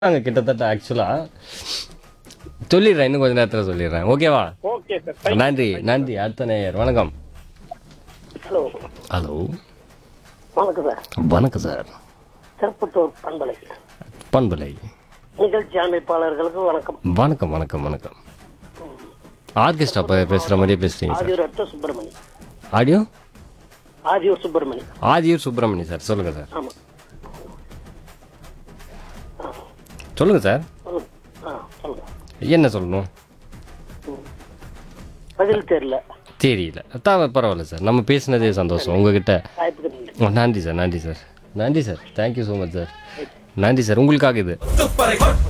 நாங்கள் கிட்டத்தட்ட ஆக்சுவலாக சொல்லிடுறேன் இன்னும் கொஞ்ச நேரத்தில் சொல்லிடுறேன் ஓகேவா ஓகே சார் நன்றி நன்றி அடுத்த நேயர் வணக்கம் ஹலோ ஹலோ வணக்கம் சார் வணக்கம் சார் திருப்பத்தூர் பண்பலை பண்பலை நிகழ்ச்சி அமைப்பாளர்களுக்கு வணக்கம் வணக்கம் வணக்கம் வணக்கம் ஆர்கெஸ்ட்ரா பே பேசுகிற மாதிரியே பேசுறீங்க சார் ஆதியூர் அட்ட சுப்பிரமணி ஆடியோ ஆதியூர் சுப்பிரமணி ஆதியூர் சுப்பிரமணி சார் சொல்லுங்கள் சார் ஆமா சொல்லுங்கள் சார் சொல்லுங்க ஆ சொல்லுங்க என்ன சொல்லணும் பதில் தெரியல தெரியல தான் பரவாயில்ல சார் நம்ம பேசினதே சந்தோஷம் உங்ககிட்ட வாய்ப்புக்கு நன்றி ஓ, நன்றி சார் நன்றி சார் நன்றி sir thank you so much sir நன்றி சார் உங்களுக்காக இது துப்பறை கொட்ட